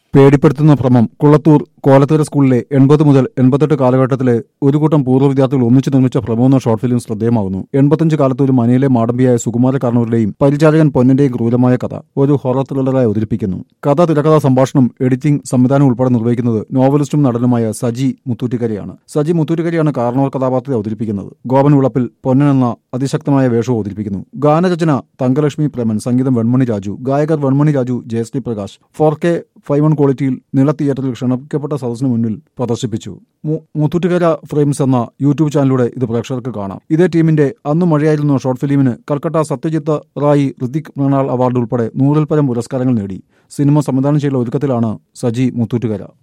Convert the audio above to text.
പേടിപ്പെടുത്തുന്ന ഭ്രമം കുളത്തൂർ കോലത്തൂര സ്കൂളിലെ എൺപത് മുതൽ എൺപത്തെട്ട് കാലഘട്ടത്തിലെ ഒരു കൂട്ടം പൂർവ്വ വിദ്യാർത്ഥികൾ ഒന്നിച്ചു നിർമ്മിച്ച ഭ്രമം എന്ന ഷോർട്ട് ഫിലിം ശ്രദ്ധേയമാകുന്നു എൺപത്തഞ്ച് കാലത്ത് ഒരു മനയിലെ മാടമ്പിയായ സുകുമാര കാർണൂരിന്റെയും പരിചാരകൻ പൊന്നന്റെയും ക്രൂരമായ കഥ ഒരു ഹൊറർ ത്രില്ലറായി അവതരിപ്പിക്കുന്നു കഥ തിരക്കഥാ സംഭാഷണം എഡിറ്റിംഗ് സംവിധാനം ഉൾപ്പെടെ നിർവഹിക്കുന്നത് നോവലിസ്റ്റും നടനുമായ സജി മുത്തൂറ്റിക്കരയാണ് സജി മുത്തൂറ്റിക്കരയാണ് കാർണൂർ കഥാപാത്രത്തെ അവതരിപ്പിക്കുന്നത് ഗോപൻ വിളപ്പിൽ പൊന്നൻ എന്ന അതിശക്തമായ വേഷവും അവതരിപ്പിക്കുന്നു ഗാനരചന തങ്കലക്ഷ്മി പ്രേമൻ സംഗീതം വെൺമണി രാജു ഗായകർ Venmani Raju Jayashree Prakash four K five one ക്വാളിറ്റിയിൽ നില തിയേറ്ററിൽ ക്ഷണിക്കപ്പെട്ട സദസ്സിന് മുന്നിൽ പ്രദർശിപ്പിച്ചു മു- മുത്തൂറ്റുകര ഫ്രെയിംസ് എന്ന യൂട്യൂബ് ചാനലിലൂടെ ഇത് പ്രേക്ഷകർക്ക് കാണാം ഇതേ ടീമിന്റെ അന്ന് മഴയായിരുന്നു ഷോർട്ട് ഫിലിമിന് കൽക്കട്ട സത്യജിത്ത് റായി ഋതിക് മൃണാൾ അവാർഡ് ഉൾപ്പെടെ നൂറിൽ പരം പുരസ്കാരങ്ങൾ നേടി സിനിമ സംവിധാനം ചെയ്ത ഒരുക്കത്തിലാണ് സജി മുത്തൂറ്റുകര